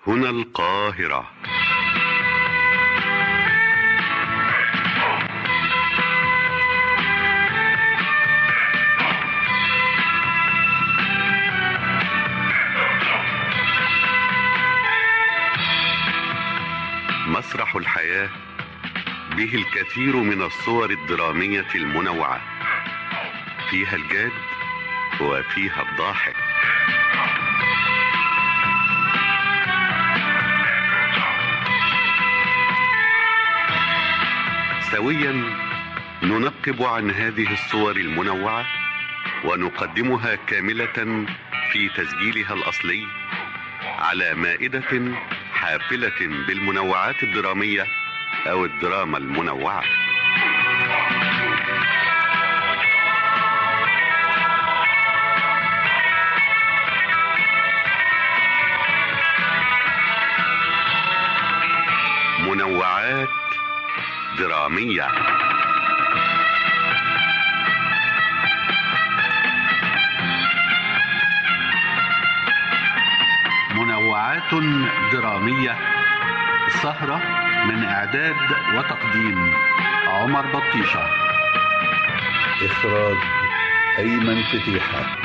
هنا القاهرة مسرح الحياة به الكثير من الصور الدرامية المنوعة فيها الجاد وفيها الضاحك سويا ننقب عن هذه الصور المنوعة ونقدمها كاملة في تسجيلها الأصلي على مائدة حافلة بالمنوعات الدرامية أو الدراما المنوعة منوعات درامية منوعات درامية سهرة من إعداد وتقديم عمر بطيشة إخراج أيمن فتيحة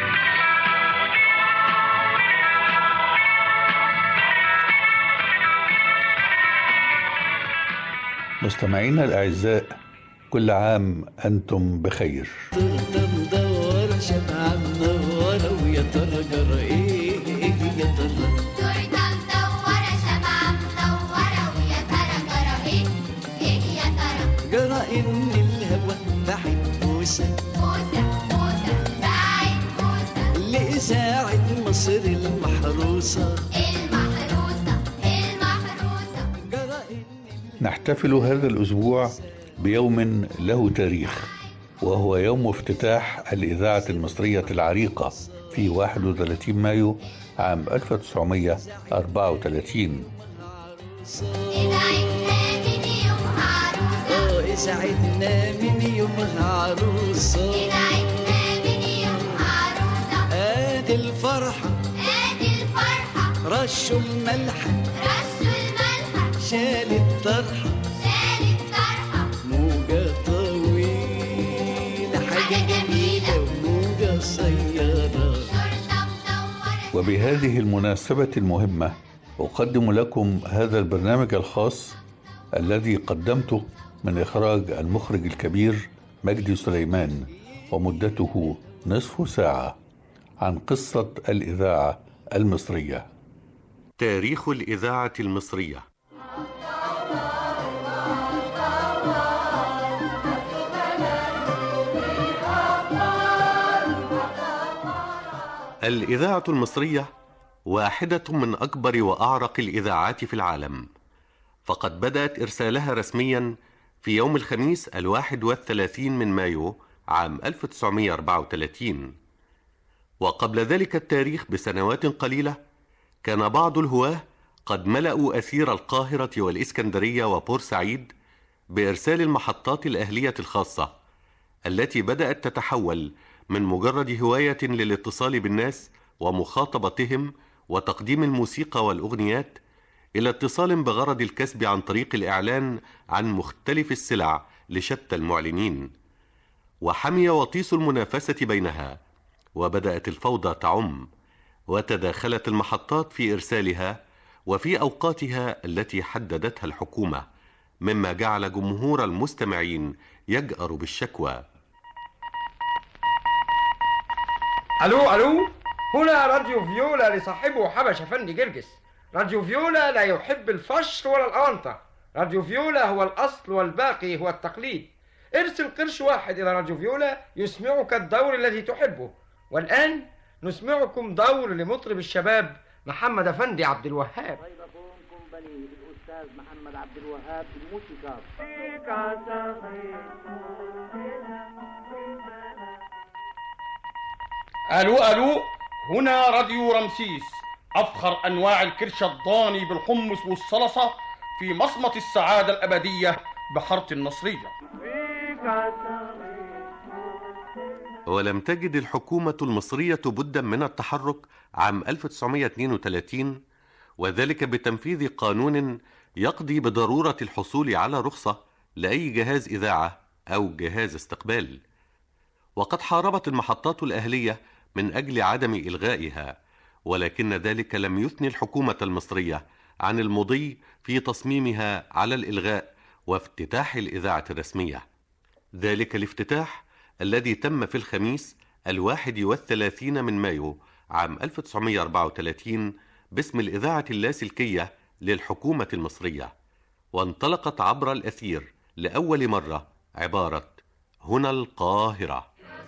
مستمعينا الأعزاء كل عام أنتم بخير ترضى مدورة شمعة منورة ويا ترى جرى ايه ايه يا ترى تورته مدورة شمعة مدورة ويا ترى جرى ايه ايه يا ترى جرى ان الهوى بعد بوسة موسى موسى بعد موسى لإذاعة مصر المحروسة المحروسة المحروسة جرى ان نحتفل هذا الأسبوع بيوم له تاريخ وهو يوم افتتاح الإذاعة المصرية العريقة في 31 مايو عام 1934 إذا عدنا من يومها عروسة اه إذاعتنا من يومها عروسة إذا عدنا من يومها عروسة ادي الفرحة ادي الفرحة رشوا الملح رشوا الملحة شال الطرحة شال الطرحة موجة طويلة حاجة جميلة وموجة قصيرة تورته مدورة وبهذه المناسبة المهمة أقدم لكم هذا البرنامج الخاص الذي قدمته من إخراج المخرج الكبير مجدي سليمان ومدته نصف ساعة عن قصة الإذاعة المصرية تاريخ الإذاعة المصرية الإذاعة المصرية واحدة من أكبر وأعرق الإذاعات في العالم فقد بدأت إرسالها رسميا في يوم الخميس الواحد والثلاثين من مايو عام 1934 وقبل ذلك التاريخ بسنوات قليلة كان بعض الهواه قد ملأوا أثير القاهرة والإسكندرية وبورسعيد بإرسال المحطات الأهلية الخاصة التي بدأت تتحول من مجرد هواية للاتصال بالناس ومخاطبتهم وتقديم الموسيقى والأغنيات إلى اتصال بغرض الكسب عن طريق الإعلان عن مختلف السلع لشتى المعلنين وحمي وطيس المنافسة بينها وبدأت الفوضى تعم وتداخلت المحطات في إرسالها وفي أوقاتها التي حددتها الحكومة مما جعل جمهور المستمعين يجأر بالشكوى الو الو هنا راديو فيولا لصاحبه حبش افندي جرجس راديو فيولا لا يحب الفشر ولا الاونطه راديو فيولا هو الاصل والباقي هو التقليد ارسل قرش واحد الى راديو فيولا يسمعك الدور الذي تحبه والان نسمعكم دور لمطرب الشباب محمد افندي عبد الوهاب فودافون كومباني للأستاذ محمد عبد الوهاب الموسيقار الو الو هنا راديو رمسيس افخر انواع الكرش الضاني بالحمص والصلصه في مصمت السعاده الابديه بحاره النصريه ولم تجد الحكومة المصرية بدا من التحرك عام 1932 وذلك بتنفيذ قانون يقضي بضرورة الحصول على رخصة لأي جهاز إذاعة أو جهاز استقبال وقد حاربت المحطات الأهلية من أجل عدم إلغائها ولكن ذلك لم يثني الحكومة المصرية عن المضي في تصميمها على الإلغاء وافتتاح الإذاعة الرسمية ذلك الافتتاح الذي تم في الخميس الواحد والثلاثين من مايو عام 1934 باسم الإذاعة اللاسلكية للحكومة المصرية وانطلقت عبر الأثير لأول مرة عبارة هنا القاهرة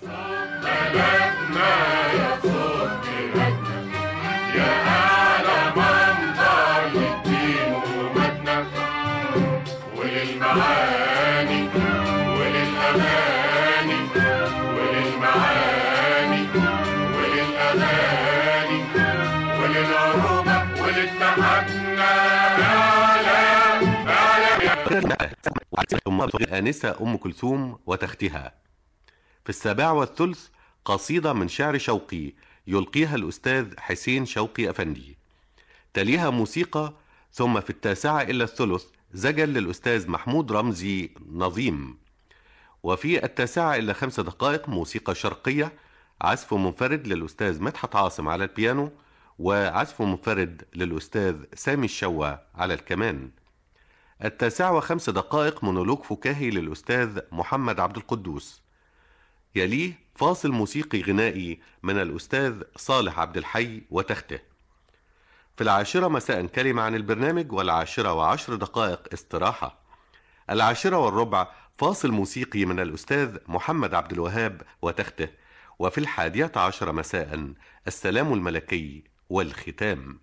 وللمعاني وللأماني وللمعاني وللأماني وللعروبة وللتحدنا الآنسة أم كلثوم وتختها في السابعة والثلث قصيدة من شعر شوقي يلقيها الأستاذ حسين شوقي أفندي تليها موسيقى ثم في التاسعة إلى الثلث زجل للأستاذ محمود رمزي نظيم وفي التاسعة إلى خمس دقائق موسيقى شرقية عزف منفرد للأستاذ مدحت عاصم على البيانو وعزف منفرد للأستاذ سامي الشوا على الكمان التاسعة وخمس دقائق مونولوج فكاهي للأستاذ محمد عبد القدوس يليه فاصل موسيقي غنائي من الأستاذ صالح عبد الحي وتخته في العاشرة مساء كلمة عن البرنامج والعاشرة وعشر دقائق استراحة العاشرة والربع فاصل موسيقي من الأستاذ محمد عبد الوهاب وتخته وفي الحادية عشر مساء السلام الملكي والختام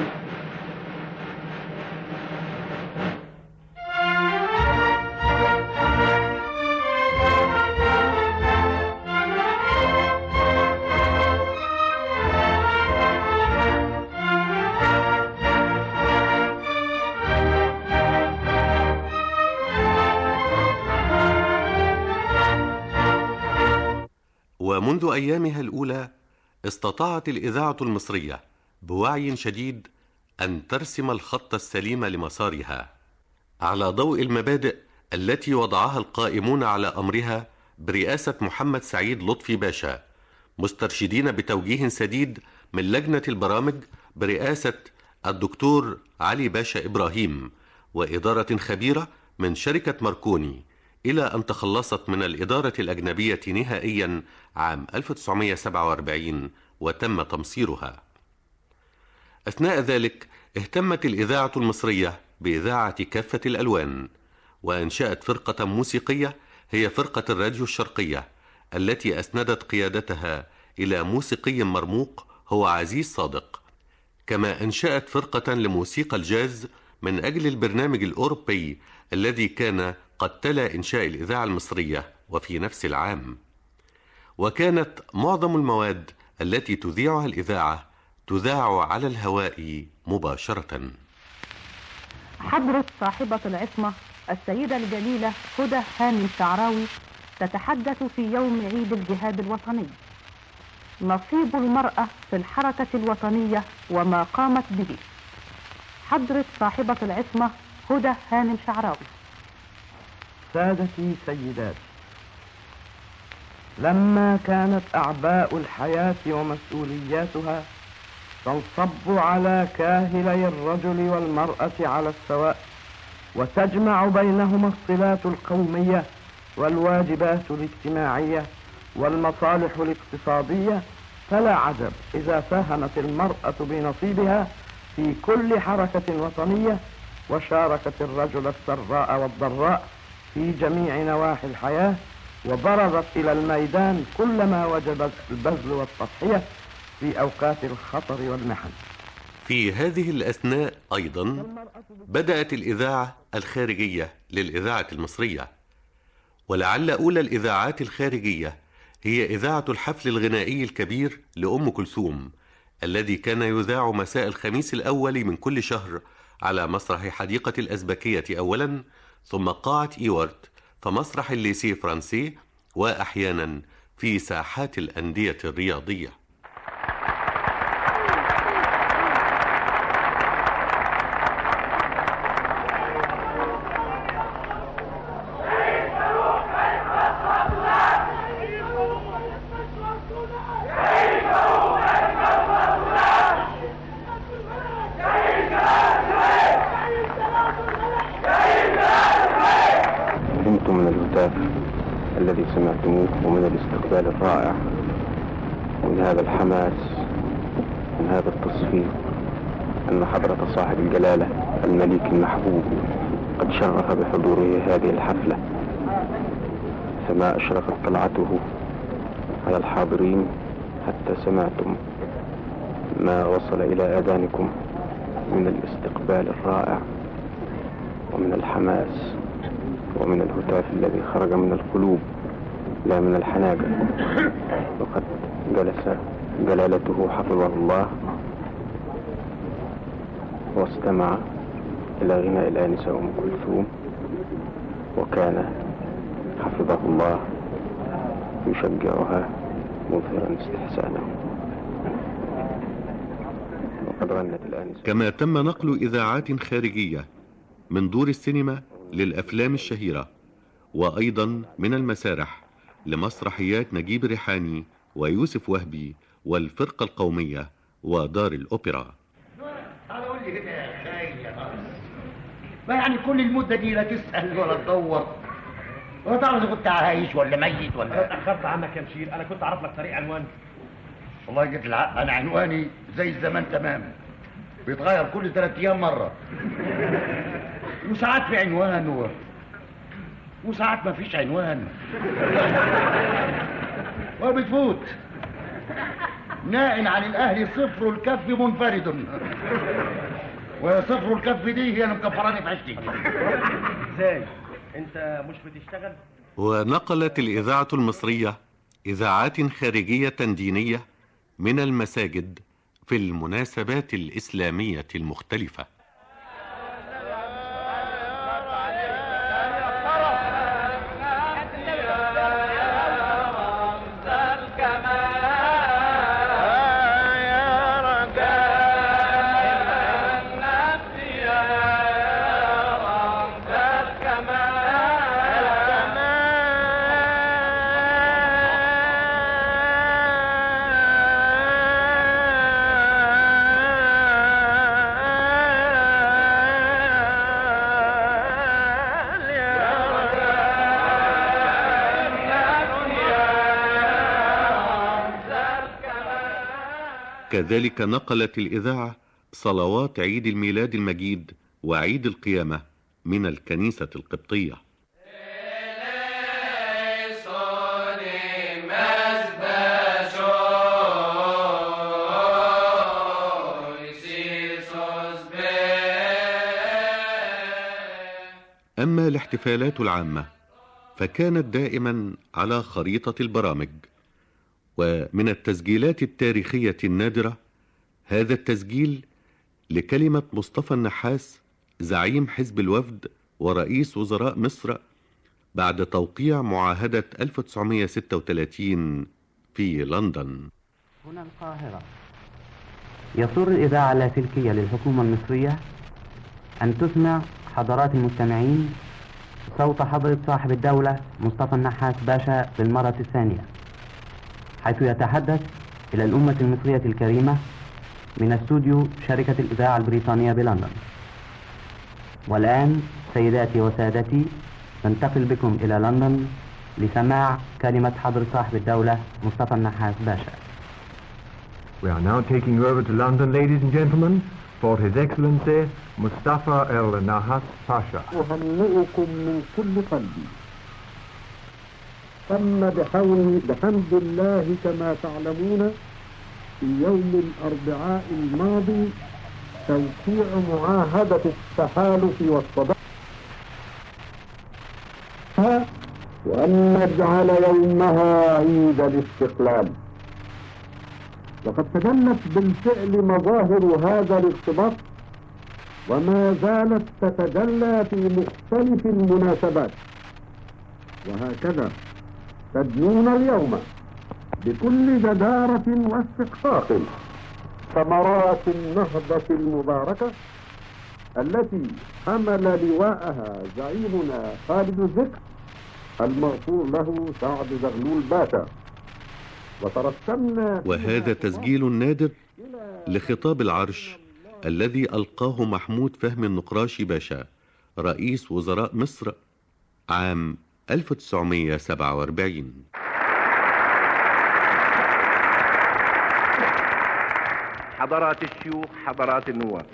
ومنذ أيامها الأولى استطاعت الإذاعة المصرية بوعي شديد أن ترسم الخط السليم لمسارها على ضوء المبادئ التي وضعها القائمون على أمرها برئاسة محمد سعيد لطفي باشا مسترشدين بتوجيه سديد من لجنة البرامج برئاسة الدكتور علي باشا إبراهيم وإدارة خبيرة من شركة ماركوني إلى أن تخلصت من الإدارة الأجنبية نهائيا عام 1947 وتم تمصيرها. أثناء ذلك اهتمت الإذاعة المصرية بإذاعة كافة الألوان، وأنشأت فرقة موسيقية هي فرقة الراديو الشرقية، التي أسندت قيادتها إلى موسيقي مرموق هو عزيز صادق. كما أنشأت فرقة لموسيقى الجاز من أجل البرنامج الأوروبي الذي كان قد تلا إنشاء الإذاعة المصرية وفي نفس العام. وكانت معظم المواد التي تذيعها الإذاعة تذاع على الهواء مباشرة. حضرة صاحبة العصمة السيدة الجليلة هدى هاني الشعراوي تتحدث في يوم عيد الجهاد الوطني. نصيب المرأة في الحركة الوطنية وما قامت به. حضرة صاحبة العصمة هدى هاني الشعراوي. سادتي سيداتي لما كانت أعباء الحياة ومسؤولياتها تنصب على كاهلي الرجل والمرأة على السواء وتجمع بينهما الصلات القومية والواجبات الاجتماعية والمصالح الاقتصادية فلا عجب إذا ساهمت المرأة بنصيبها في كل حركة وطنية وشاركت الرجل السراء والضراء في جميع نواحي الحياة وبرزت إلى الميدان كلما وجب البذل والتضحية في أوقات الخطر والمحن في هذه الأثناء أيضا بدأت الإذاعة الخارجية للإذاعة المصرية ولعل أولى الإذاعات الخارجية هي إذاعة الحفل الغنائي الكبير لأم كلثوم الذي كان يذاع مساء الخميس الأول من كل شهر على مسرح حديقة الأزبكية أولا ثم قاعة إيوارت فمسرح الليسي فرانسي وأحيانا في ساحات الأندية الرياضية الهتاف الذي سمعتموه ومن الاستقبال الرائع ومن هذا الحماس من هذا التصفيق أن حضرة صاحب الجلالة الملك المحبوب قد شرف بحضوره هذه الحفلة فما أشرفت طلعته على الحاضرين حتى سمعتم ما وصل إلى آذانكم من الاستقبال الرائع ومن الحماس ومن الهتاف الذي خرج من القلوب لا من الحناجر وقد جلس جلالته حفظه الله واستمع إلى غناء الآنسة أم كلثوم وكان حفظه الله يشجعها مظهرا استحسانه وقد غنت الآنسة كما تم نقل إذاعات خارجية من دور السينما للأفلام الشهيرة وأيضا من المسارح لمسرحيات نجيب ريحاني ويوسف وهبي والفرقة القومية ودار الأوبرا تعال قول لي كده يا خاي يا طارق ما يعني كل المدة دي لا تسأل ولا تدور ولا تعرف إذا كنت عايش ولا ميت ولا اتأخرت عنك يا مشير أنا كنت أعرف لك طريق عنوان والله جيت الحق أنا عنواني زي الزمان تمام بيتغير كل ثلاث أيام مرة وساعات في عنوان و... وساعات ما فيش عنوان وبتفوت نائم عن الأهل صفر الكف منفرد وصفر الكف دي هي اللي مكفراني في عشتي ازاي انت مش بتشتغل ونقلت الإذاعة المصرية إذاعات خارجية دينية من المساجد في المناسبات الإسلامية المختلفة كذلك نقلت الإذاعة صلوات عيد الميلاد المجيد وعيد القيامة من الكنيسة القبطية أما الاحتفالات العامة فكانت دائما على خريطة البرامج ومن التسجيلات التاريخية النادرة هذا التسجيل لكلمة مصطفى النحاس زعيم حزب الوفد ورئيس وزراء مصر بعد توقيع معاهدة 1936 في لندن هنا القاهرة يسر الإذاعة اللاسلكية للحكومة المصرية أن تسمع حضرات المستمعين صوت حضرة صاحب الدولة مصطفى النحاس باشا للمرة الثانية حيث يتحدث إلى الأمة المصرية الكريمة من استوديو شركة الإذاعة البريطانية بلندن والآن سيداتي وسادتي ننتقل بكم إلى لندن لسماع كلمة حضر صاحب الدولة مصطفى النحاس باشا We are now taking you over to London, ladies and gentlemen, for His Excellency Mustafa El Nahas Pasha. أهنئكم من كل قلبي تم بحول بحمد الله كما تعلمون في يوم الأربعاء الماضي توقيع معاهدة التحالف والصداقة وأن نجعل يومها عيد الاستقلال وقد تجلت بالفعل مظاهر هذا الارتباط وما زالت تتجلى في مختلف المناسبات وهكذا تدنون اليوم بكل جدارة واستحقاق ثمرات النهضة المباركة التي حمل لواءها زعيمنا خالد الذكر المغفور له سعد زغلول باشا وترسمنا وهذا تسجيل نادر لخطاب العرش الذي ألقاه محمود فهمي النقراشي باشا رئيس وزراء مصر عام 1947 حضرات الشيوخ حضرات النواب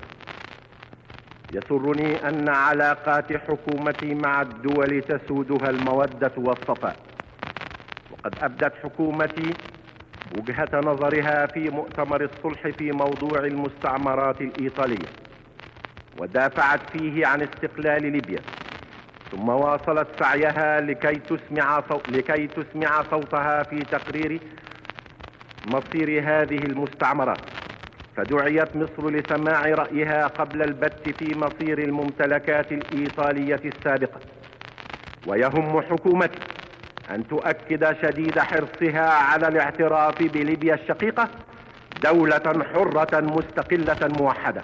يسرني أن علاقات حكومتي مع الدول تسودها المودة والصفاء وقد أبدت حكومتي وجهة نظرها في مؤتمر الصلح في موضوع المستعمرات الإيطالية ودافعت فيه عن استقلال ليبيا ثم واصلت سعيها لكي تسمع صو... لكي تسمع صوتها في تقرير مصير هذه المستعمرات فدعيت مصر لسماع رأيها قبل البت في مصير الممتلكات الإيطالية السابقة ويهم حكومتي أن تؤكد شديد حرصها على الاعتراف بليبيا الشقيقة دولة حرة مستقلة موحدة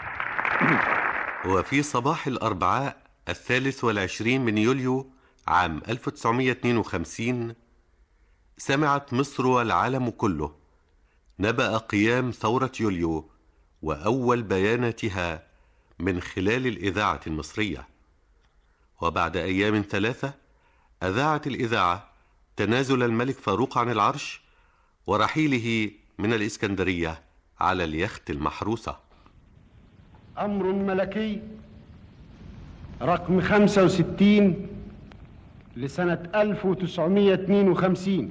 وفي صباح الأربعاء الثالث والعشرين من يوليو عام 1952 سمعت مصر والعالم كله نبأ قيام ثورة يوليو وأول بياناتها من خلال الإذاعة المصرية وبعد أيام ثلاثة أذاعت الإذاعة تنازل الملك فاروق عن العرش ورحيله من الإسكندرية على اليخت المحروسة أمر ملكي رقم 65 لسنة 1952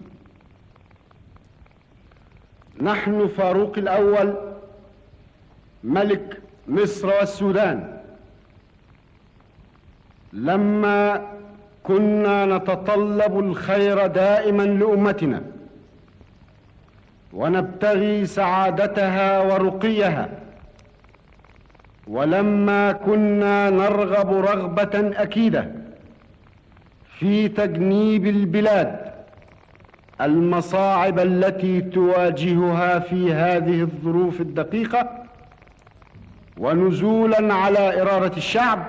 نحن فاروق الأول ملك مصر والسودان لما كنا نتطلب الخير دائما لأمتنا ونبتغي سعادتها ورقيها ولما كنا نرغب رغبة أكيدة في تجنيب البلاد المصاعب التي تواجهها في هذه الظروف الدقيقة ونزولا على إرادة الشعب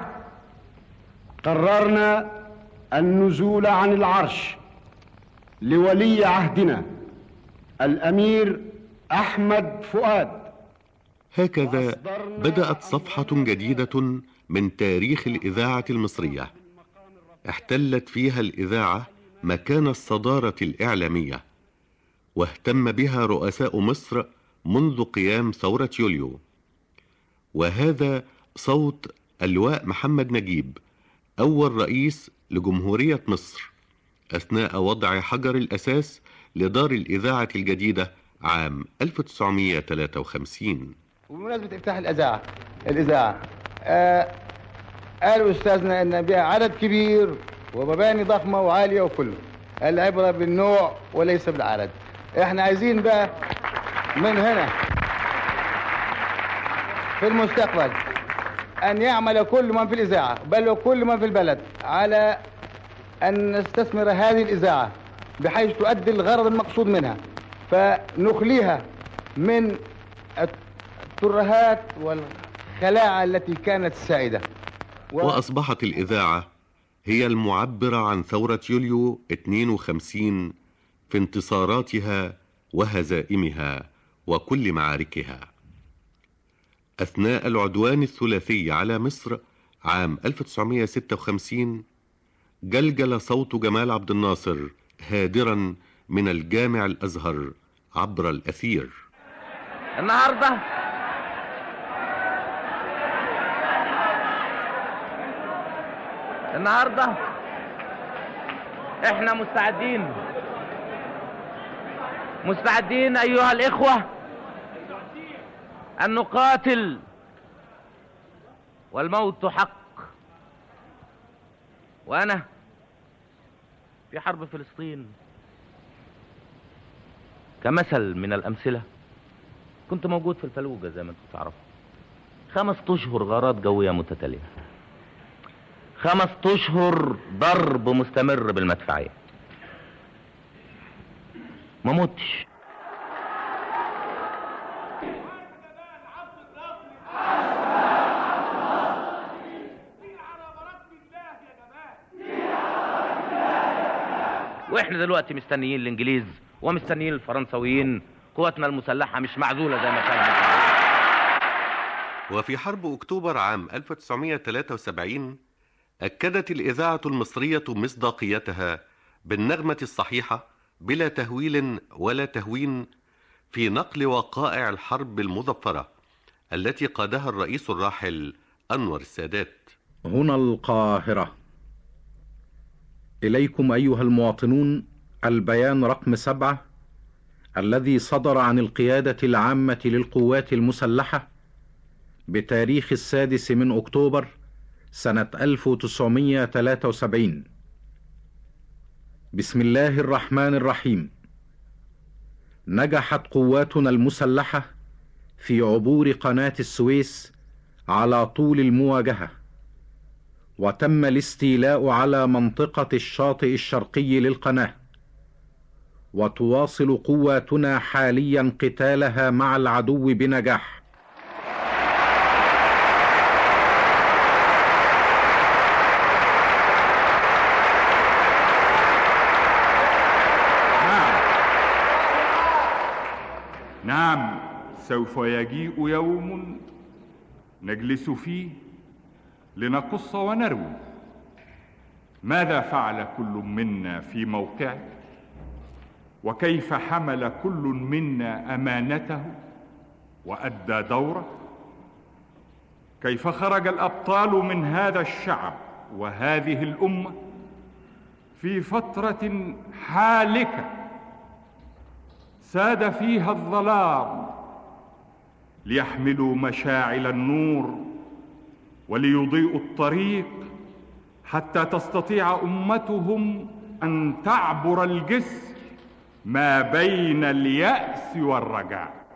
قررنا النزول عن العرش لولي عهدنا الأمير أحمد فؤاد هكذا بدأت صفحة جديدة من تاريخ الإذاعة المصرية احتلت فيها الإذاعة مكان الصدارة الإعلامية واهتم بها رؤساء مصر منذ قيام ثورة يوليو وهذا صوت اللواء محمد نجيب أول رئيس لجمهورية مصر أثناء وضع حجر الأساس لدار الإذاعة الجديدة عام 1953 وبمناسبة افتتاح الإذاعة الإذاعة آه قالوا أستاذنا إن بها عدد كبير ومباني ضخمة وعالية وكله العبرة بالنوع وليس بالعدد احنا عايزين بقى من هنا في المستقبل أن يعمل كل من في الإذاعة بل وكل من في البلد على أن نستثمر هذه الإذاعة بحيث تؤدي الغرض المقصود منها فنخليها من الترهات والخلاعة التي كانت سائدة وأصبحت الإذاعة هي المعبرة عن ثورة يوليو 52 في انتصاراتها وهزائمها وكل معاركها أثناء العدوان الثلاثي على مصر عام 1956 جلجل صوت جمال عبد الناصر هادرا من الجامع الأزهر عبر الأثير النهارده النهارده احنا مستعدين مستعدين ايها الاخوه ان نقاتل والموت حق وانا في حرب فلسطين كمثل من الامثله كنت موجود في الفلوجه زي ما انتم تعرفوا خمس اشهر غارات جويه متتاليه خمس اشهر ضرب مستمر بالمدفعيه ما متش واحنا دلوقتي مستنيين الانجليز ومستنيين الفرنسويين قواتنا المسلحه مش معزوله زي ما كانت وفي حرب أكتوبر عام 1973 أكدت الإذاعة المصرية مصداقيتها بالنغمة الصحيحة بلا تهويل ولا تهوين في نقل وقائع الحرب المظفرة التي قادها الرئيس الراحل أنور السادات هنا القاهرة إليكم أيها المواطنون البيان رقم سبعة الذي صدر عن القيادة العامة للقوات المسلحة بتاريخ السادس من أكتوبر سنة 1973 بسم الله الرحمن الرحيم نجحت قواتنا المسلحة في عبور قناة السويس على طول المواجهة وتم الاستيلاء على منطقة الشاطئ الشرقي للقناة وتواصل قواتنا حاليا قتالها مع العدو بنجاح نعم سوف يجيء يوم نجلس فيه لنقص ونروي ماذا فعل كل منا في موقعه وكيف حمل كل منا امانته وادى دوره كيف خرج الابطال من هذا الشعب وهذه الامه في فتره حالكه ساد فيها الظلام ليحملوا مشاعل النور وليضيئوا الطريق حتى تستطيع امتهم ان تعبر الجسر ما بين الياس والرجاء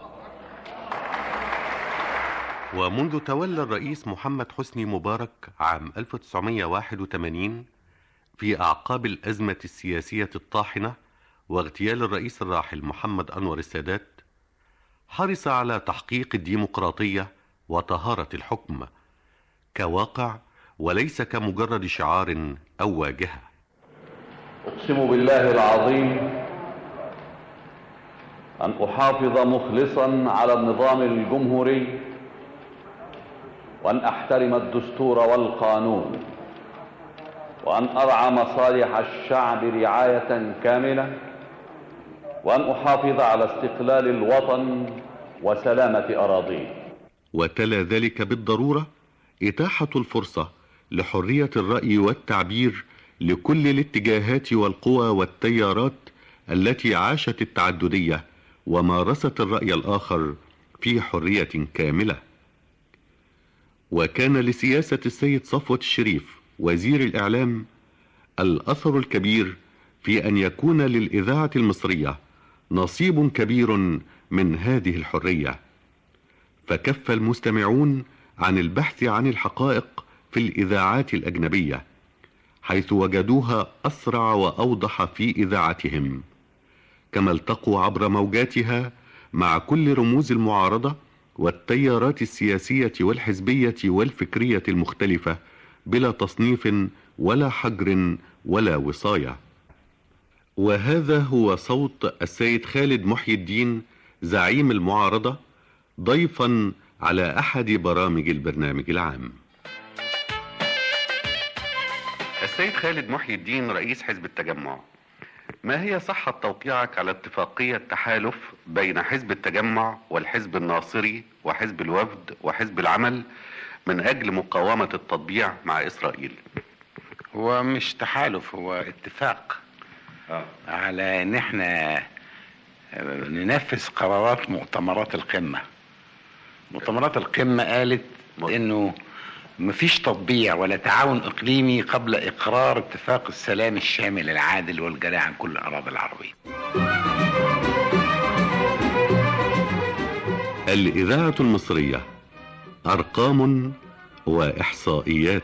ومنذ تولى الرئيس محمد حسني مبارك عام 1981 في أعقاب الأزمة السياسية الطاحنة واغتيال الرئيس الراحل محمد أنور السادات حرص على تحقيق الديمقراطية وطهارة الحكم كواقع وليس كمجرد شعار أو واجهة أقسم بالله العظيم أن أحافظ مخلصا على النظام الجمهوري وأن أحترم الدستور والقانون وأن أرعى مصالح الشعب رعاية كاملة وأن أحافظ على استقلال الوطن وسلامة أراضيه وتلا ذلك بالضرورة إتاحة الفرصة لحرية الرأي والتعبير لكل الاتجاهات والقوى والتيارات التي عاشت التعددية ومارست الرأي الآخر في حرية كاملة وكان لسياسة السيد صفوة الشريف وزير الإعلام الأثر الكبير في أن يكون للإذاعة المصرية نصيب كبير من هذه الحرية فكف المستمعون عن البحث عن الحقائق في الإذاعات الأجنبية حيث وجدوها أسرع وأوضح في إذاعتهم كما التقوا عبر موجاتها مع كل رموز المعارضة والتيارات السياسية والحزبية والفكرية المختلفة بلا تصنيف ولا حجر ولا وصاية وهذا هو صوت السيد خالد محي الدين زعيم المعارضة ضيفا على أحد برامج البرنامج العام السيد خالد محي الدين رئيس حزب التجمع ما هي صحة توقيعك على اتفاقية تحالف بين حزب التجمع والحزب الناصري وحزب الوفد وحزب العمل من أجل مقاومة التطبيع مع إسرائيل هو مش تحالف هو اتفاق على ان احنا ننفذ قرارات مؤتمرات القمة مؤتمرات القمة قالت انه مفيش تطبيع ولا تعاون اقليمي قبل اقرار اتفاق السلام الشامل العادل والجري عن كل الاراضي العربية الإذاعة المصرية أرقام وإحصائيات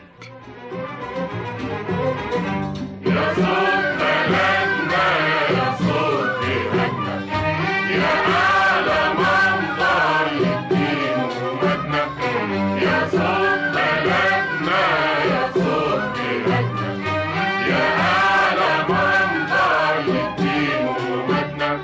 يا صوت بلدنا يا صوت بلدنا يا أعلى منظر للدين وقوتنا يا صوت بلدنا يا صوت بلدنا يا أعلى منظر للدين وقوتنا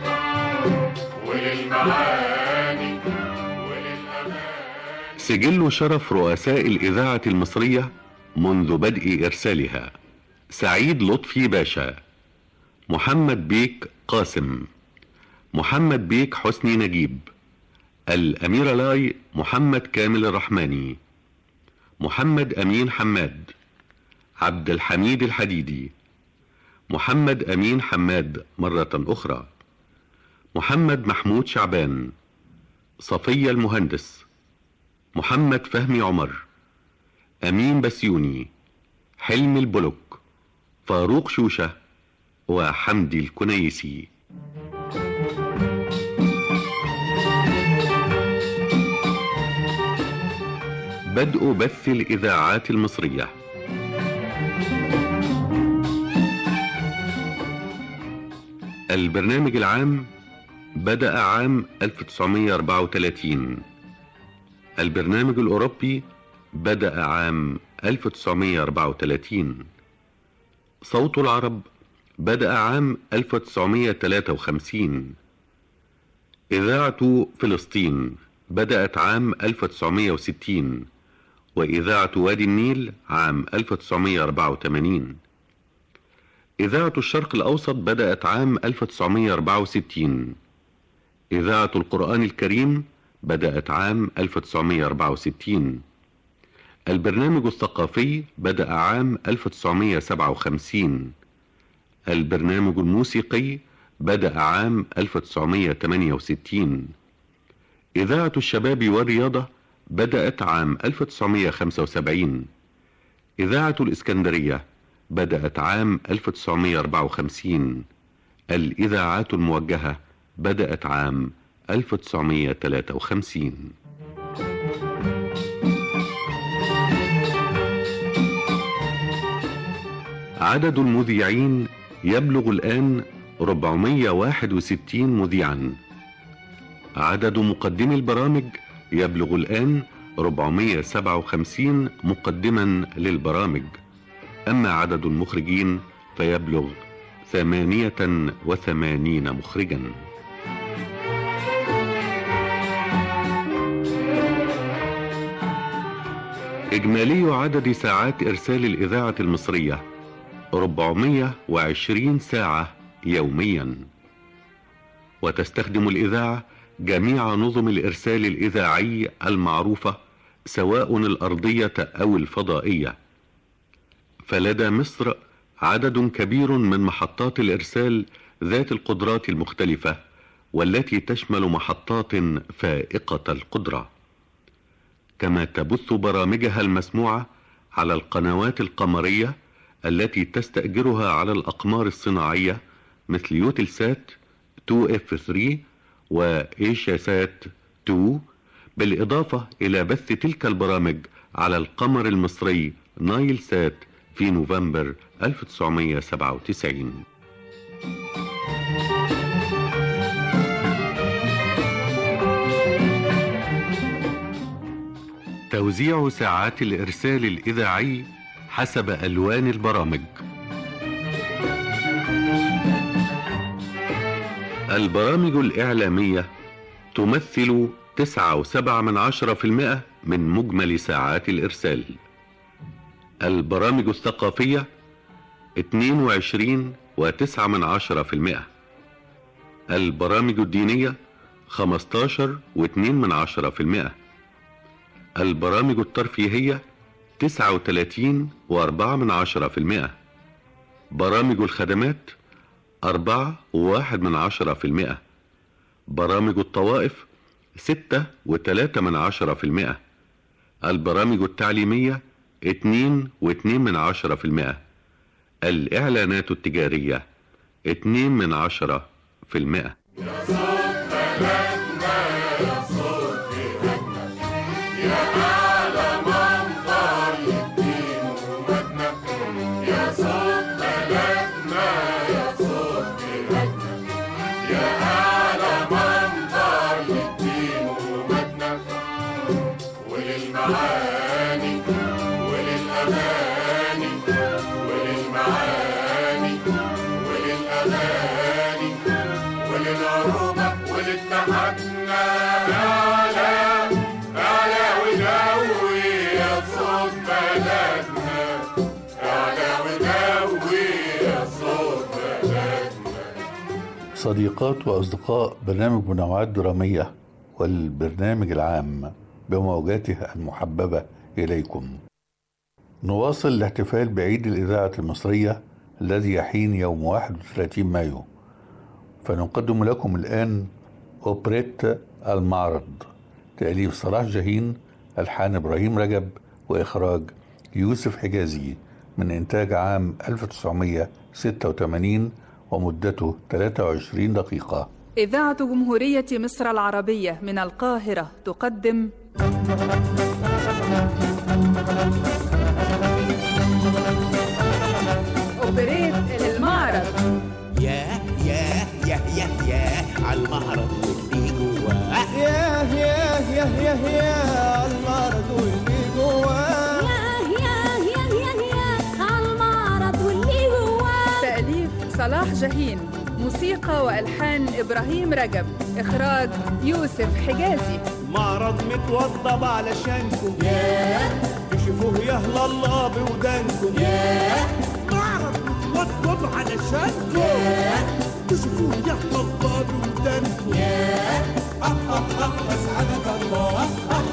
وللمعاني سجل شرف رؤساء الإذاعة المصرية منذ بدء إرسالها سعيد لطفي باشا محمد بيك قاسم محمد بيك حسني نجيب الأمير لاي محمد كامل الرحماني محمد أمين حماد عبد الحميد الحديدي محمد أمين حماد مرة أخرى محمد محمود شعبان صفية المهندس محمد فهمي عمر أمين بسيوني حلمي البلوك فاروق شوشة وحمدي الكنيسي بدء بث الإذاعات المصرية البرنامج العام بدأ عام 1934 البرنامج الأوروبي بدأ عام 1934 صوت العرب بدأ عام 1953 إذاعة فلسطين بدأت عام 1960 وإذاعة وادي النيل عام 1984 إذاعة الشرق الأوسط بدأت عام 1964 إذاعة القرآن الكريم بدأت عام 1964 البرنامج الثقافي بدأ عام 1957 البرنامج الموسيقي بدأ عام 1968 إذاعة الشباب والرياضة بدأت عام 1975 إذاعة الإسكندرية بدأت عام 1954 الإذاعات الموجهة بدأت عام 1953 عدد المذيعين يبلغ الآن 461 مذيعا عدد مقدمي البرامج يبلغ الآن 457 مقدما للبرامج أما عدد المخرجين فيبلغ 88 مخرجا إجمالي عدد ساعات إرسال الإذاعة المصرية 420 ساعة يوميا وتستخدم الإذاعة جميع نظم الإرسال الإذاعي المعروفة سواء الأرضية أو الفضائية فلدى مصر عدد كبير من محطات الإرسال ذات القدرات المختلفة والتي تشمل محطات فائقة القدرة كما تبث برامجها المسموعة على القنوات القمرية التي تستأجرها على الأقمار الصناعية مثل يوتلسات 2F3 وإيشاسات 2 بالإضافة إلى بث تلك البرامج على القمر المصري نايل سات في نوفمبر 1997 توزيع ساعات الإرسال الإذاعي حسب ألوان البرامج البرامج الإعلامية تمثل تسعة وسبعة من عشرة في المئة من مجمل ساعات الإرسال البرامج الثقافية اتنين وعشرين وتسعة من عشرة في المئة البرامج الدينية خمستاشر واتنين من عشرة في المئة البرامج الترفيهية تسعة وتلاتين وأربعة من عشرة في المئة برامج الخدمات أربعة وواحد من عشرة في المئة برامج الطوائف ستة وتلاتة من عشرة في المئة البرامج التعليمية اتنين واتنين من عشرة في المئة الإعلانات التجارية اتنين من عشرة في المئة وللمعاني وللأغاني وللمعاني وللأغاني وللعروبة ولاتحادنا أعلى أعلى ودوي يا صوت بلدنا صديقات وأصدقاء برنامج منوعات درامية والبرنامج العام بموجاته المحببة إليكم نواصل الاحتفال بعيد الإذاعة المصرية الذي يحين يوم 31 مايو فنقدم لكم الآن أوبريت المعرض تأليف صلاح جاهين ألحان إبراهيم رجب وإخراج يوسف حجازي من إنتاج عام 1986 ومدته 23 دقيقة إذاعة جمهورية مصر العربية من القاهرة تقدم أوبريت المعرض ياه ياه ياه ياه ياه على المعرض واللي جواه ياه ياه ياه ياه ياه المعرض واللي جواه ياه ياه ياه ياه عالمعرض واللي جواه تأليف صلاح جاهين موسيقى وألحان إبراهيم رجب إخراج يوسف حجازي معرض متوضب علشانكم ياه تشوفوه يهلا الله بودانكم ياه معرض متوضب علشانكم ياه تشوفوه يهلا الله بودانكم ياه أسعدك الله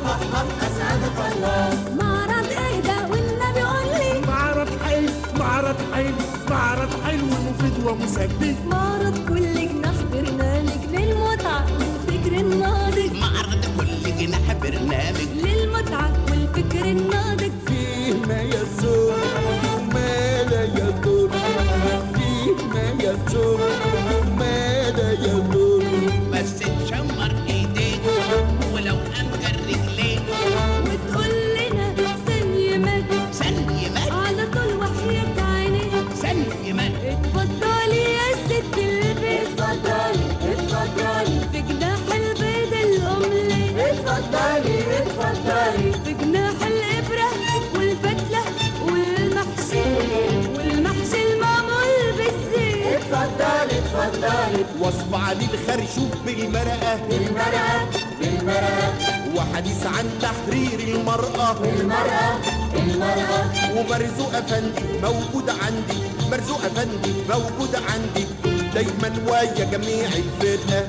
أسعدك الله معرض اهدى والنبي قول لي معرض حلو معرض حلو معرض حلو مفيد ومسلي معرض كل جناح برنامج للمتعة والفكر الناضج معرض كل جناح برنامج للمتعة والفكر الناضج فيه ما يسر ما لا يضر فيه ما يسر ما لا يضر بس تشمر ايديك ولو امكن رجليك وتقول لنا سلمك سلمك على طول وحياة عينيك سلمك اتفضلي يا ست البيت اتفضلي اتفضلي في جناح البيض الأملي اتفضلي اتفضلي في جناح الإبرة والفتلة والمحشي والمحشي المعمول بالزيت اتفضلي اتفضلي وصف علي الخرشوف بالمرقة بالمرقة بالمرقة وحديث عن تحرير المرأة المرأة المرأة ومرزوق أفندي موجود عندي مرزوق أفندي موجود عندي دايما ويا جميع الفرقة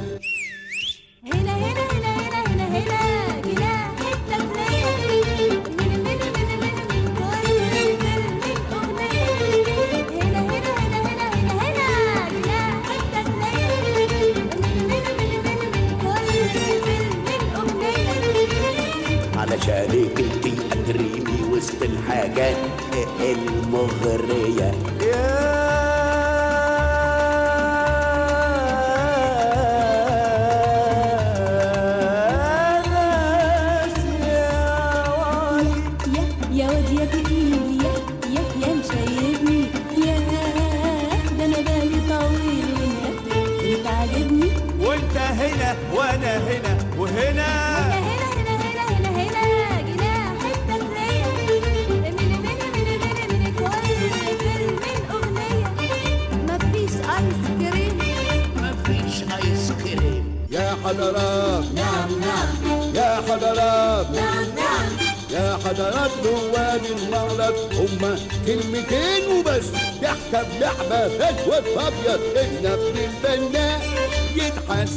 هنا هنا هنا هنا هنا هنا جناح التفنية من من من من من كل فيلم أغنية هنا هنا هنا هنا هنا هنا جناح التفنية من من من من من كل فيلم أغنية علشانك انتي اجريني وسط الحاجات المغرية يا يا واد يا تقيل يا يا يا مشيبني يا ده انا بالي طويل وانت انت عاجبني وانت هنا وانا هنا وهنا هنا هنا هنا هنا هنا جناح التسلية من من من من من كل فيلم أغنية مفيش آيس كريم مفيش ايس كريم يا حضرات نعم نعم يا حضرات نعم نعم يا حضرات رواد المعرض هما كلمتين وبس تحت بلعبة اسود ابيض النفس البناء يتحس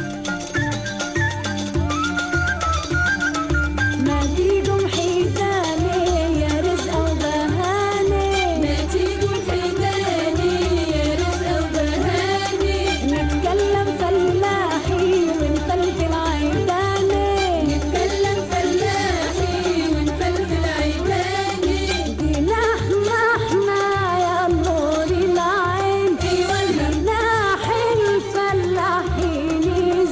ما تيجوا حيتاني يا رزق وبهاني ما تيجوا حيتاني يا رزق وبهاني نتكلم فلاحي ونفلفل عيداني نتكلم فلاحي ونفلفل عيداني جناح احنا يا نور العين ايوه جناح الفلاحين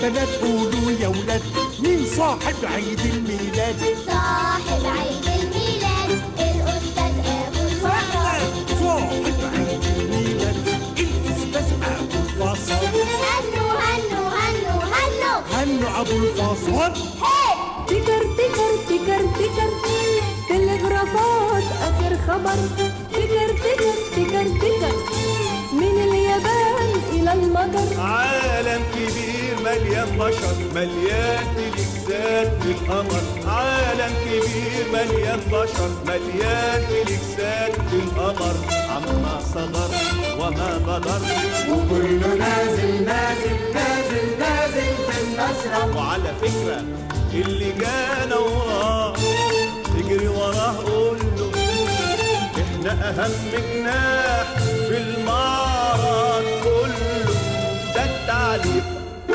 بنات قولوا يا ولاد مين صاحب عيد الميلاد صاحب عيد الميلاد الأستاذ أبو الفضل صاحب عيد الميلاد الأستاذ أبو الفصل هنو هنو هنو هنو هنو أبو الفصل تكر تكر تكر تكر تلغرافات آخر خبر تكر تكر تكر تكر من اليابان إلى المجر عالم كبير مليان بشر مليان تلكسات في القمر عالم كبير مليان بشر مليان تلكسات في القمر عما صدر وما بدر وكله نازل نازل نازل نازل في المشرب وعلى فكرة اللي جانا وراه اجري وراه قول له احنا اهم جناح في المعرض كله ده التعليق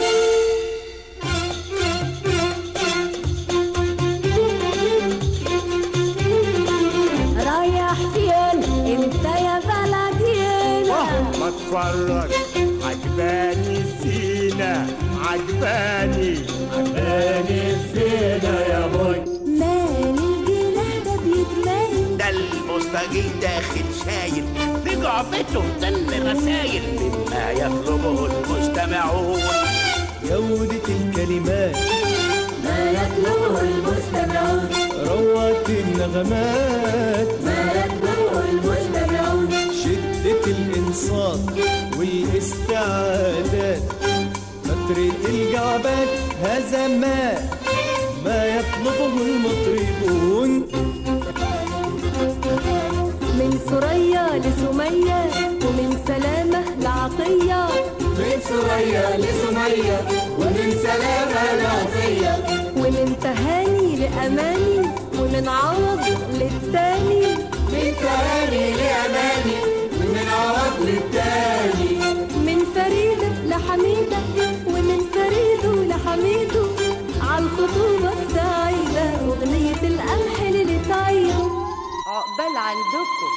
رايح فين انت يا بلدينا ما اتفرج عجباني الزينة عجباني عجباني الزينة يا بوي مال الجناح ده بيتمايل ده المستجيب داخل شايل في جعبته تل رسايل مما يطلبه المستمعون جودة الكلمات ما يطلبه المستمعون روعة النغمات ما يطلبه المستمعون شدة الإنصات والاستعادات فترة الجعبات هذا ما ما يطلبه المطربون من ثريا لسمية ومن سلامة لعطية من ثريا لسمية ومن سلامة لعطية ومن تهاني لأماني ومن عوض للتاني من تهاني لأماني ومن عوض للتاني من فريدة لحميدة ومن فريده لحميده عالخطوبة السعيدة أغنية القمح اللي تعيده عقبال عندكم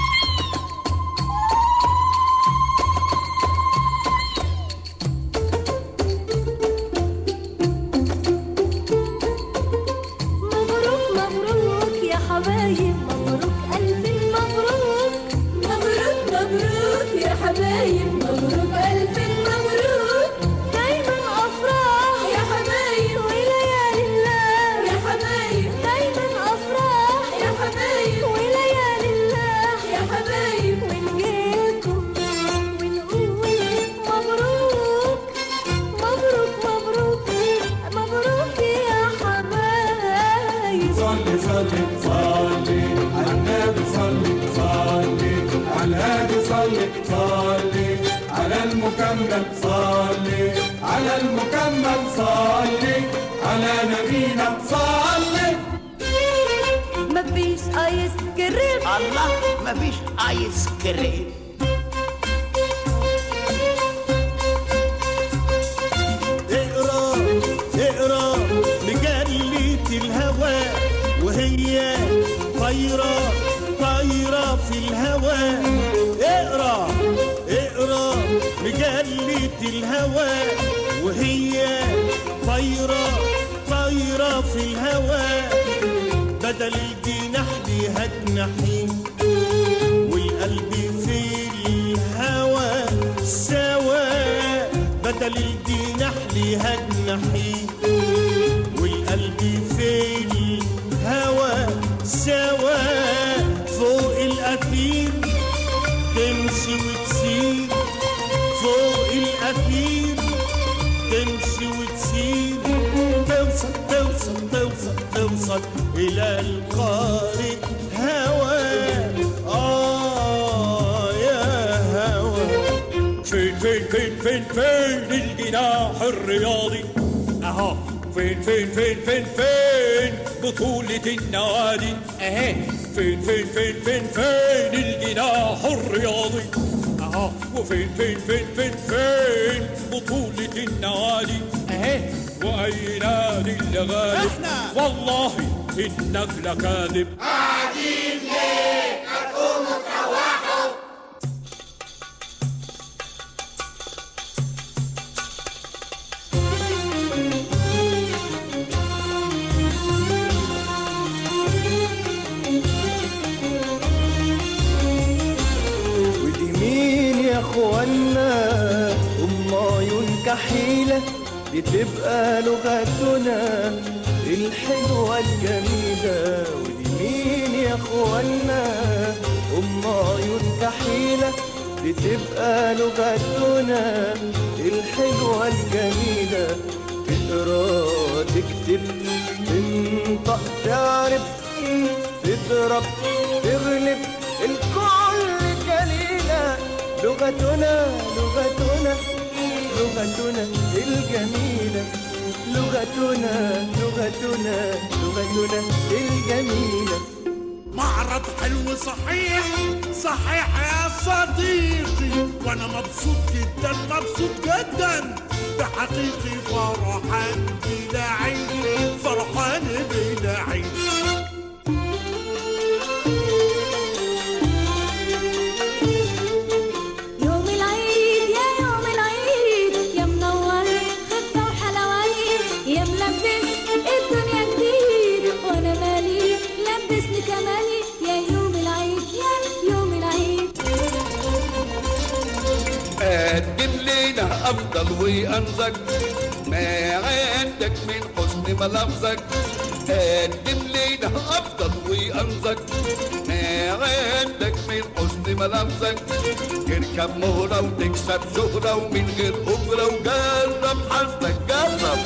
مبروك مبروك يا حبايب مبروك ألف مبروك مبروك مبروك يا حبايب مبروك ألف مبروك دايما أفراح يا حبايب وليالي الله يا حبايب دايما أفراح يا حبايب وليالي الله يا حبايب ونجيلكم ونقول مبروك مبروك مبروك مبروك يا حبايب صلي صلي صلي على النبي صلي صلي على الهادي صلي صلي على المكمل صلي على المكمل صلي على نبينا صلي مفيش ايس كريم الله مفيش ايس كريم اقرا اقرا مجلة الهوى وهي طايرة طايرة في الهوى اقرا اقرا مجلة الهوى وهي طايرة طايرة في الهوى بدل الجناح ليها جناحين والقلب في الهوى سوا بدل الجناح ليها جناحين والقلب في الهوى سوا فوق الأثير تمشي وتسير فوق الأثير تمشي وتسير توصل توصل توصل توصل إلى القارئ هوى آه يا هوى فين فين فين فين فين الجناح الرياضي اهو فين فين فين فين فين بطولة النوادي اهي فين فين فين فين فين الجناح الرياضي اهو وفين فين فين فين فين بطولة النوادي اهي واي نادي اللي غالب والله انك لكاذب قاعدين ليه هتقوموا تروحوا مستحيلة دي تبقى لغتنا الحلوة الجميلة ودي مين يا اخوانا ام عيون كحيلة دي تبقى لغتنا الحلوة الجميلة تقرا تكتب تنطق تعرف تضرب تغلب الكل جليلة لغتنا لغتنا لغتنا الجميلة لغتنا لغتنا لغتنا الجميلة معرض حلو صحيح صحيح يا صديقي وانا مبسوط جدا مبسوط جدا بحقيقي فرحان بلا عيد فرحان بلا عيد يوم العيد يا يوم العيد يا منور خفة وحلواني يا ملبس الدنيا جديد وانا مالي لبسني كمالي يا يوم العيد يا يوم العيد قدم لنا افضل وانزك ما عندك من حسن ملامسك قدم لنا افضل وانزك ما عندك من حسن ملامسك تركب مهرة وتكسب شهرة ومن غير أجرة وجرب حظك جرب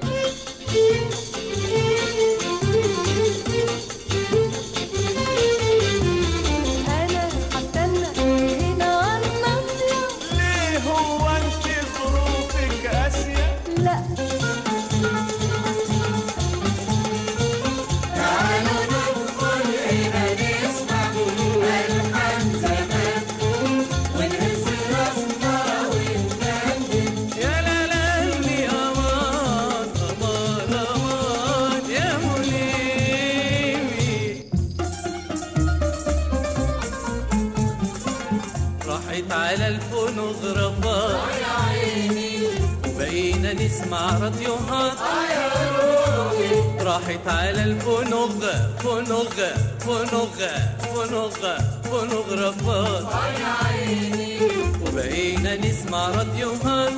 انا هستنى هنا والنصر ليه هو انت ظروفك قاسية لا تعالوا ندخل هنا نسمع ألحان زمان ونهز راسنا ونغني يا لا لا لي امان امان امان يا مليمي راحت على الفونوغرافات وبقينا نسمع راديوهات راحت على الفونوغ فونوغ فونوغ فونوغ فونوغرافات وبقينا نسمع راديوهات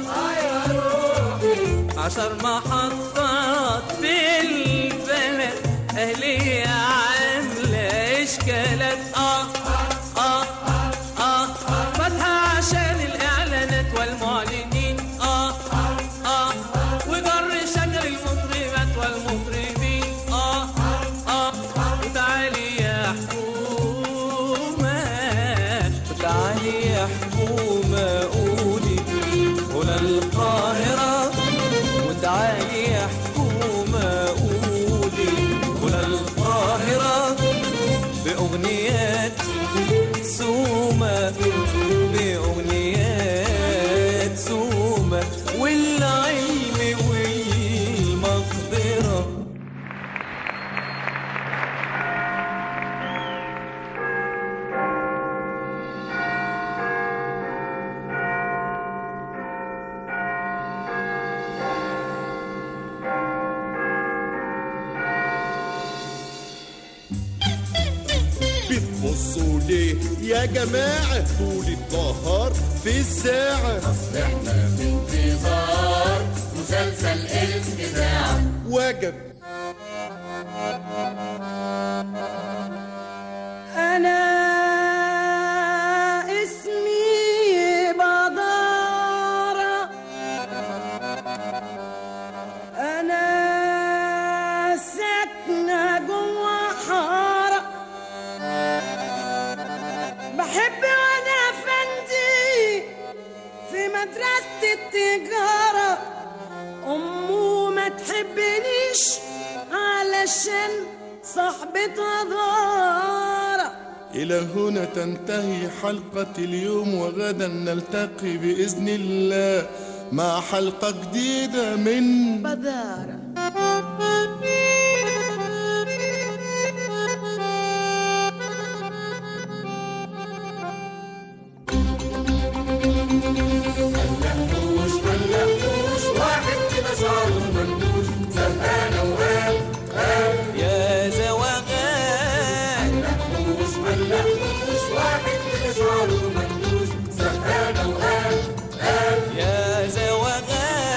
عشر محطات في البلد أهلية عاملة إشكالات آه آه آه فاتحة عشان الإعلانات والمعلنين آه آه وجر شجر المطربات والمطربين آه آه وتعالي يا حكومة وتعالي يا حكومة قولي هنا القاهرة وتعالي يا حكومة قولي هنا القاهرة بأغنيات سومة بأغنيات سومة والعلم والمقدرة بتبصوا ليه يا جماعة طول النهار في الساعة احنا في انتظار مسلسل الإذاعة وجب أنا اسمي بدارة أنا ساكنة جوا حارة بحب وأنا أفندي في مدرسة التجارة أمه ما تحبنيش علشان صاحبتها ضارة إلى هنا تنتهي حلقة اليوم وغدا نلتقي بإذن الله مع حلقة جديدة من بدارة ملحوش ملحوش واحد كده شعره منكوش زهقانة وقال قال يا زواغان ملحوش ملحوش واحد كده شعره منكوش زهقانة وقال قال يا زواغان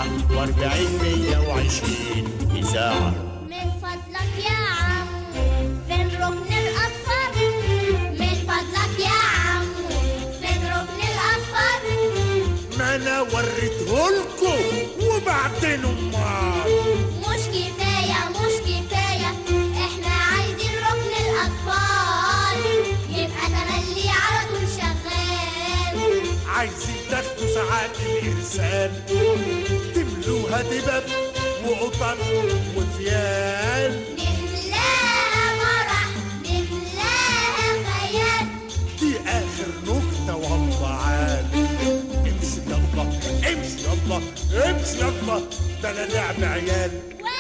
سبعة واربعين مية وعشرين إذاعة من فضلك يا عم فين ركن الأطفال من فضلك يا عم فين ركن الأطفال ما أنا وريتهولكم وبعدين أمال مش كفاية مش كفاية احنا عايزين ركن الأطفال يبقى تملي على طول شغال عايزين تاخدوا ساعات الإرسال تملوها دبب وقطن وفيال نملاها مرح نملاها خيال دي آخر نكتة والله امشي يلا امشي يلا امشي يلا ده أنا لعب عيال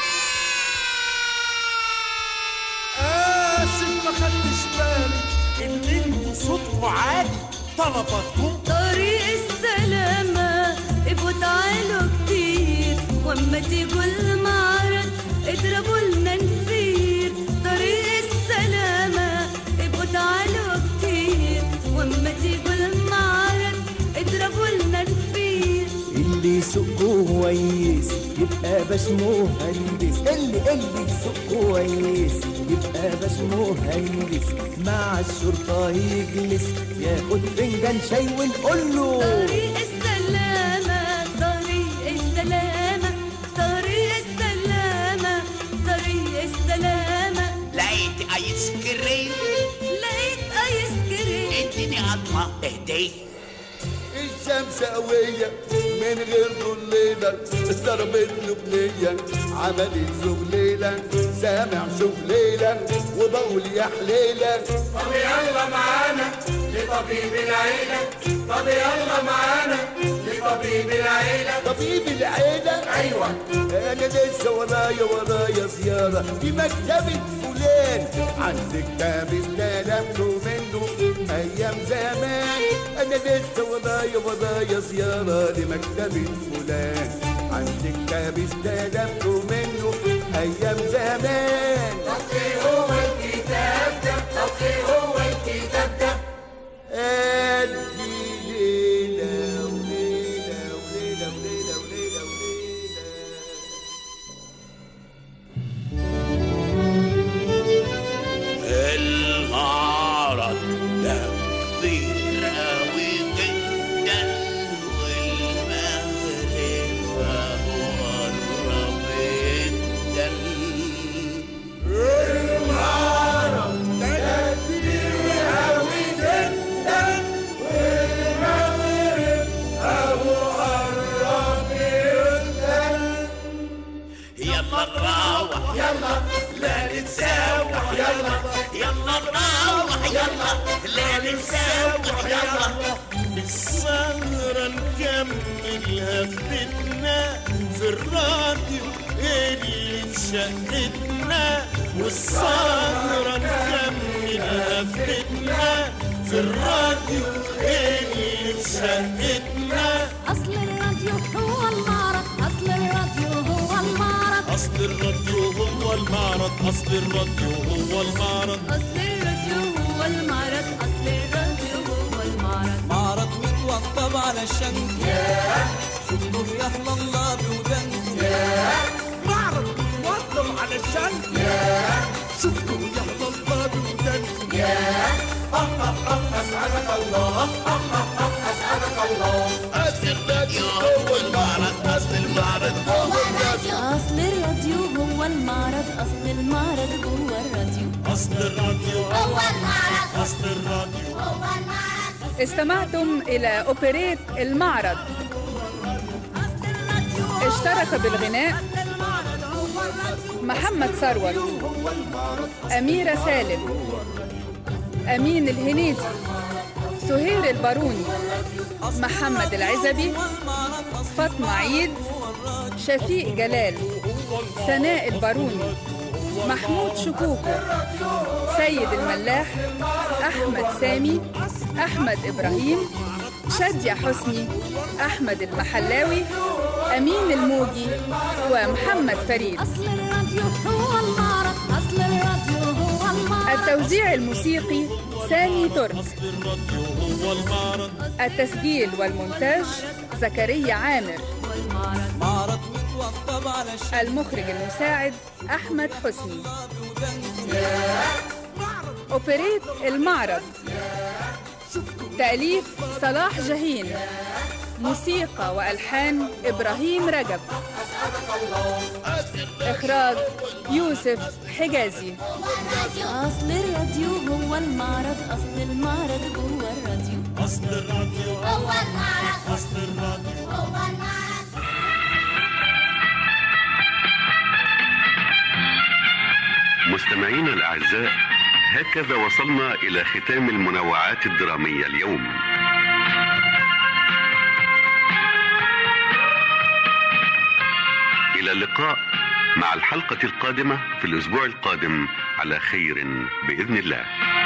آسف ما خدتش بالي إن انتوا صوتكوا عالي طلباتكم طريق السلامة ابقوا تعالوا كتير واما تيجوا المعرض اضربوا لنا نفير طريق السلامة ابقوا تعالوا كتير واما تيجوا المعرض اضربوا لنا نفير اللي يسوق كويس يبقى باش مهندس اللي اللي يسوق كويس يبقى باش مهندس مع الشرطة يجلس ياخد فنجان شاي ونقول له طريق السلامة طريق السلامة طريق السلامة طريق السلامة لقيت آيس كريم لقيت ايس كريم اديني قطمة اهدي الشمس قوية من غير ضليلة ضربت له بنية عملت زغليلة سامع شغليلة وبقول يا حليلة طب يلا معانا لطبيب العيلة طب يلا معانا لطبيب العيلة طبيب العيلة أيوة أنا لسه ورايا ورايا زيارة في مكتبة فلان عندك كتاب استلمته منه أيام زمان أنا لسه ورايا ورايا زيارة لمكتبة فلان عندك كتاب استلمته منه أيام زمان طب إيه هو الكتاب ده طب إيه هو الكتاب ده ألف ليلة وليلة وليلة وليلة وليلة وليلة المعرض ده كبير أوي جدا والمغرب قرب جدا المعرض ده كبير أوي جدا والمغرب قرب جدا يلا نروح يلا لا نتسوح يلا يلا نروح يلا لا نتسوح يلا السهرة نكملها في بيتنا في الراديو اللي شقتنا والسهرة نكملها في بيتنا في الراديو اللي شقتنا اصل الراديو هو المعرض اصل الراديو هو المعرض أصل الراديو هو المعرض أصل الراديو هو المعرض اصل الراديو هو المعرض اصل الراديو هو المعرض معرض متوضب على الشمس ياه شفتوا يا احلى الله بودنكم ياه معرض متوضب على الشمس ياه شفتوا يا الله بودنكم ياه أسعدك الله أسعدك الله أصل الراديو هو المعرض أصل المعرض هو الراديو اصل الراديو هو المعرض اصل المعرض جوه الراديو أصل الراديو هو المعرض أصل الراديو هو المعرض استمعتم إلى أوبريت المعرض اشترك بالغناء محمد ثروت أميرة سالم أمين الهنيدي سهير الباروني محمد العزبي فاطمة عيد شفيق جلال سناء الباروني محمود شكوكو سيد الملاح أحمد سامي أحمد إبراهيم شادية حسني أحمد المحلاوي أمين الموجي ومحمد فريد اصل الراديو هو المعرض اصل الراديو هو المعرض التوزيع الموسيقي سامي ترك هو المعرض التسجيل والمونتاج زكريا عامر معرض وطبطب على الشمس المخرج المساعد أحمد حسني أوبريت المعرض تأليف صلاح جاهين موسيقى وألحان إبراهيم رجب إخراج يوسف حجازي أصل الراديو هو المعرض أصل المعرض جوه الراديو أصل الراديو هو المعرض أصل الراديو هو المعرض مستمعينا الأعزاء هكذا وصلنا إلى ختام المنوعات الدرامية اليوم إلى اللقاء مع الحلقة القادمة في الأسبوع القادم على خير بإذن الله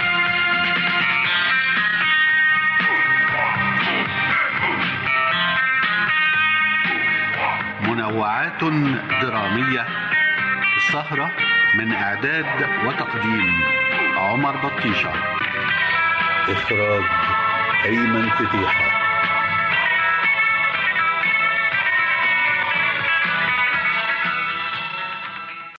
منوعات درامية السهرة من إعداد وتقديم عمر بطيشة إخراج أيمن فتيحة